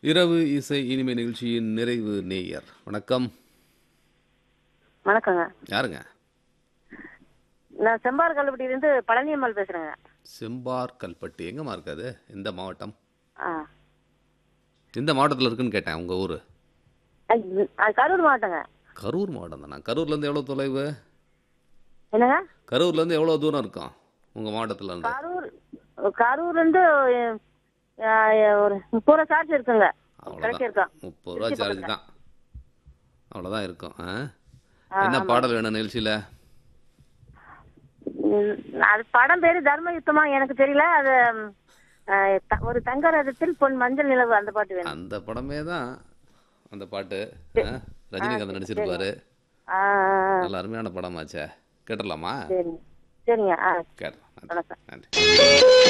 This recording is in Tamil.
இரவு இசை இனிமை நிகழ்ச்சியின் நிறைவு நேயர் வணக்கம் வணக்கங்க யாருங்க நான் செம்பார் கல்லுப்பட்டியிலேருந்து பழனியம்மாள் பேசுகிறேங்க செம்பார் கல்பட்டி எங்கம்மா இருக்காது எந்த மாவட்டம் ஆ எந்த மாவட்டத்தில் இருக்குன்னு கேட்டேன் உங்கள் ஊர் அது- அது கரூர் மாவட்டங்க கரூர் மாவட்டம் தானே கரூர்லேருந்து எவ்வளோ தொலைவு என்னங்க கரூர்லேருந்து எவ்வளோ தூரம் இருக்கும் உங்கள் மாவட்டத்தில் இருந்து கரூர் கரூர்லேருந்து ஒரு முப்பது ரூபா சார்ஜ் இருக்குங்க கிடைச்சி அவ்வளோதான் இருக்கோம் முப்பது ரூபா சார்ஜ் தான் அவ்வளோதான் இருக்கும் ஆ ஆ, என்ன பாடல் வேணும் நிகழ்ச்சியில் ம், அது படம் பேரு தர்ம யுத்தமா எனக்கு தெரியல அது ம், ஆ, த- ஒரு தங்க ரதத்தில் பொன் மஞ்சள் நிலவு அந்த பாட்டு வேணும் அந்த படமே தான் அந்த பாட்டு ஆ? ரஜினிகாந்த் நடிச்சிருப்பாரு ஆ ஆ, ஆ, நல்ல அருமையான படமாச்சே கேட்டுடலாமா சரிங்க சரிங்க ஆ கேட்டலாம் வணக்கம் நன்றி